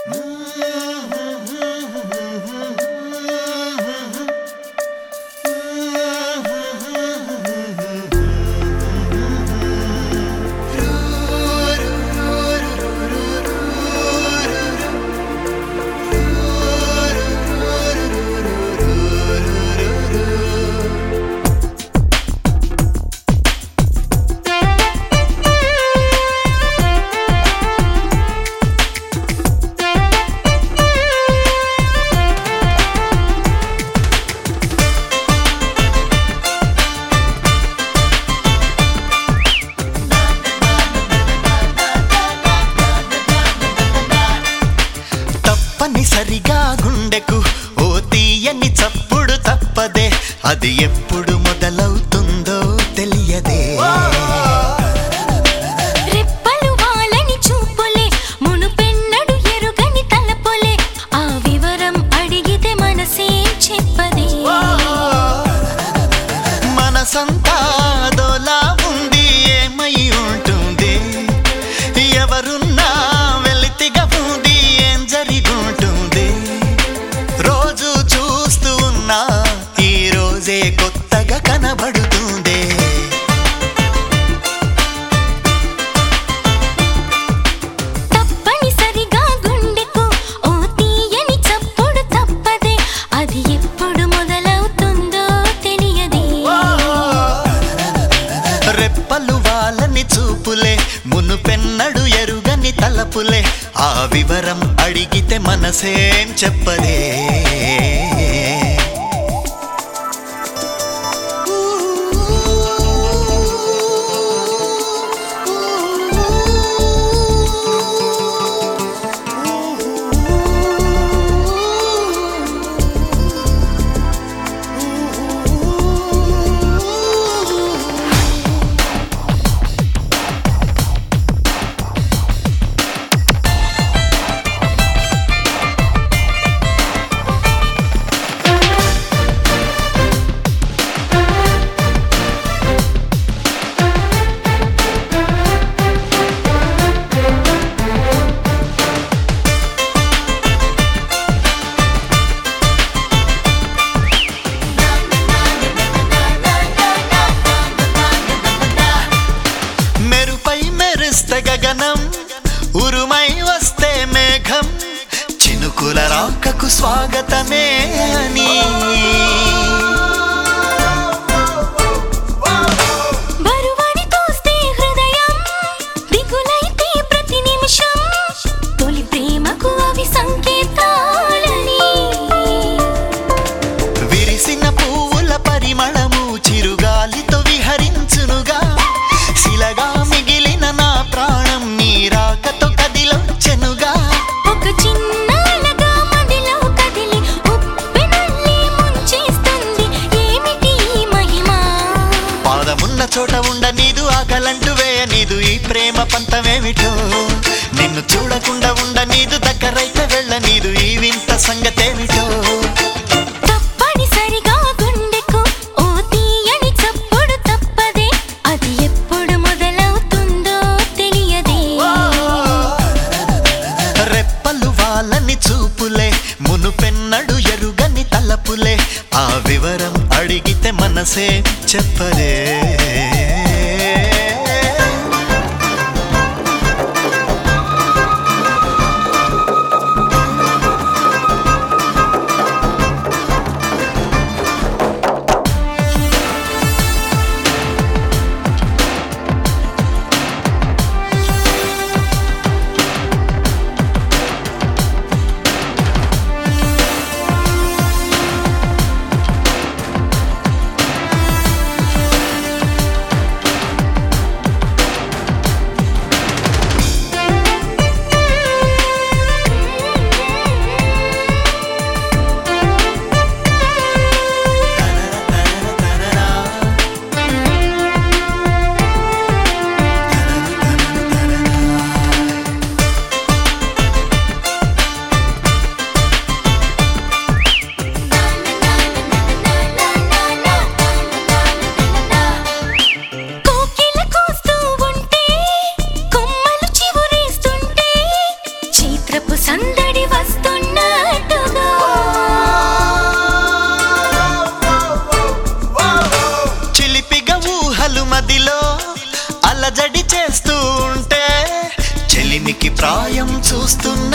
తప్పనిసరిగా గుండెకు ఓ తీయని చప్పుడు తప్పదే అది ఎప్పుడు మొదలవుతుందో తెలియదే రెప్పలు వాలని చూపులే మునుపెన్నడు ఎరుగని తలపులే ఆ వివరం అడిగితే మనసేం చెప్పదే మనసంతా దోలా ఉంది ఏమై ఉంటుంది ఎవరున్నా వెలితిగా ఉంది ఏం జరిగుంటుంది రోజు చూస్తూ ఉన్నా ఈ రోజే కొత్తగా కనబడుతుంది తప్పనిసరిగా గుండెకు ఓ తీయని చప్పుడు తప్పదే అది ఎప్పుడు మొదలవుతుందో తెలియదే రెప్పలు వాళ్ళని చూపులే మునుపెన్నడు ఎరుగని తలపులే ఆ వివరం అడిగితే మనసేం చెప్పదే మెరుపై మెరుస్తే గగనం ఉరుమై వస్తే మేఘం చినుకుల రాకకు స్వాగతమే అని బరువని తోస్తే హృదయం దిగులైతే ప్రతి నిమిషం తొలి ప్రేమకు అవి సంకేతాలని విరిసిన పువ్వుల పరిమళము చిరుగాలితో విహరించునుగా శిలగా మిగిలిన నా ప్రాణం నీ రాకతో కదిలొచ్చెనుగా ఒక చిన్న అలగా మదిలో కదిలి ఉప్పెనల్లి ముంచేస్తుంది ఏమిటి ఈ మహిమ పాదమున్న చోట ఉండ నీదు ఆకలంటూ వేయ నీదు ఈ ప్రేమ పంతమేమిటో నిన్ను చూడకుండా ఉండ నీదు దగ్గరైతే వెళ్ళ నీదు ఈ వింత సంగతేమిటో తప్పనిసరిగా గుండెకు ఓ తీయని చప్పుడు తప్పదే అది ఎప్పుడు మొదలవుతుందో తెలియదే రెప్పలు వాళ్ళని చూపులే మునుపెన్నడు ఎరుగని తలపులే ఆ వివరం అడిగితే మనసే చెప్పలే చూస్తున్న